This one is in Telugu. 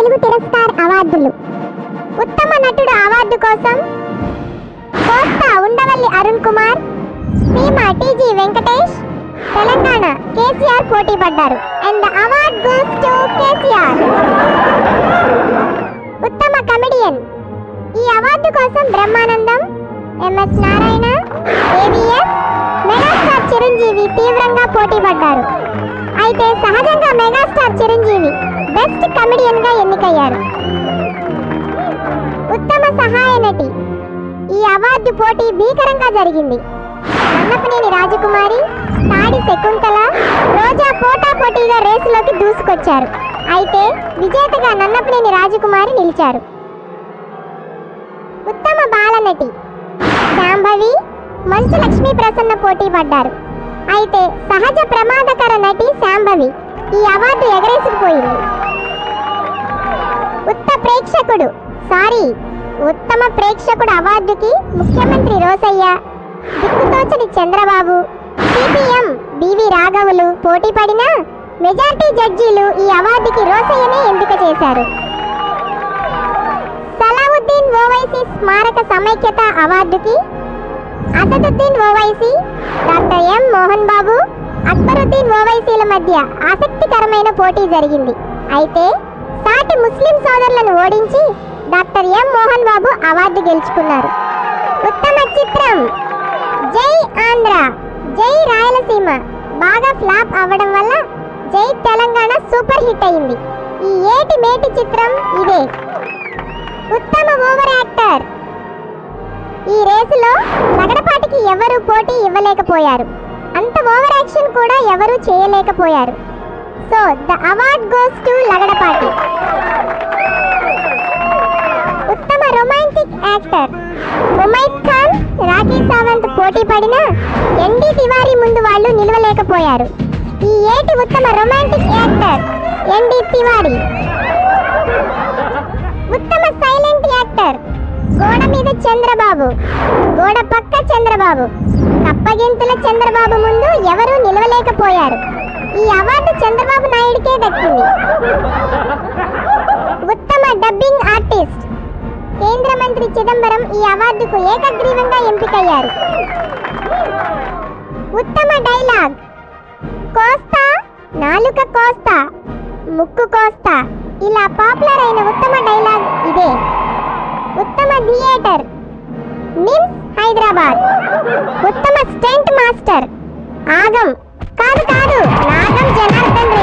తెలుగు తిరస్కార్ అవార్డులు ఉత్తమ నటుడు అవార్డు కోసం కోస్తా ఉండవల్లి అరుణ్ కుమార్ సీమ టీజీ వెంకటేష్ తెలంగాణ కేసీఆర్ పోటీ పడ్డారు and the award goes to KCR ఉత్తమ కమెడియన్ ఈ అవార్డు కోసం బ్రహ్మానందం ఎంఎస్ నారాయణ ఏవిఎస్ మెగాస్టార్ చిరంజీవి తీవ్రంగా పోటీ పడ్డారు అయితే సహజంగా మెగాస్టార్ చిరంజీవి బెస్ట్ కమెడియన్ గా ఎన్నికయ్యారు ఉత్తమ సహాయ నటి ఈ అవార్డు పోటీ భీకరంగా జరిగింది నన్నపనేని రాజకుమారి తాడి శకుంతల రోజా పోటా పోటీగా రేసులోకి దూసుకొచ్చారు అయితే విజేతగా నన్నపనేని రాజకుమారి నిలిచారు ఉత్తమ బాలనటి శాంభవి మంచు లక్ష్మీ ప్రసన్న పోటీ పడ్డారు అయితే సహజ ప్రమాదకర నటి శాంభవి ఈ అవార్డు ఎగరేసుకుపోయింది ఉత్త ప్రేక్షకుడు సారీ ఉత్తమ ప్రేక్షకుడు అవార్డుకి ముఖ్యమంత్రి రోసయ్య దిక్కుతోచని చంద్రబాబు సిపిఎం బివి రాఘవులు పోటీ పడినా మెజార్టీ జడ్జీలు ఈ అవార్డుకి రోసయ్యనే ఎంపిక చేశారు సలావుద్దీన్ ఓవైసీ స్మారక సమైక్యత అవార్డుకి అసదుద్దీన్ ఓవైసీ డాక్టర్ ఎం మోహన్ బాబు అక్బరుద్దీన్ ఓవైసీల మధ్య ఆసక్తికరమైన పోటీ జరిగింది అయితే సాటి ముస్లిం సోదరులను ఓడించి doctor M Mohan Babu award గెలుచుకున్నారు ఉత్తమ చిత్రం జై ఆంధ్ర జై రాయలసీమ బాగా ఫ్లాప్ అవ్వడం వల్ల జై తెలంగాణ సూపర్ హిట్ అయింది ఈ ఏటి మేటి చిత్రం ఇదే ఉత్తమ ఓవర్ యాక్టర్ ఈ రేసులో లగడపాటికి ఎవరు పోటీ ఇవ్వలేకపోయారు అంత ఓవర్ యాక్షన్ కూడా ఎవరు చేయలేకపోయారు so the award goes to Lagadapati ఉత్తమ రొమాంటిక్ యాక్టర్ ఉమైద్ ఖాన్ రాఖీ సావంత్ పోటీ పడినా ఎన్డీ తివారీ ముందు వాళ్ళు నిలవలేకపోయారు ఈ ఏటి ఉత్తమ రొమాంటిక్ యాక్టర్ ఎన్డీ తివారీ ఉత్తమ సైలెంట్ యాక్టర్ గోడ మీద చంద్రబాబు గోడ పక్క చంద్రబాబు కప్పగింతుల చంద్రబాబు ముందు ఎవరూ నిలవలేకపోయారు ఈ అవార్డు చంద్రబాబు నాయుడికే దక్కింది ఉత్తమ డబ్బింగ్ ఆర్టిస్ట్ కేంద్ర మంత్రి చిదంబరం ఈ అవార్డుకు ఏకగ్రీవంగా ఎంపికయ్యారు ఉత్తమ డైలాగ్ కోస్తా నాలుక కోస్తా ముక్కు కోస్తా ఇలా పాపులర్ అయిన ఉత్తమ డైలాగ్ ఇదే ఉత్తమ థియేటర్ నిమ్స్ హైదరాబాద్ ఉత్తమ స్టెంట్ మాస్టర్ ఆగం కాదు కాదు నాగం జనార్దన్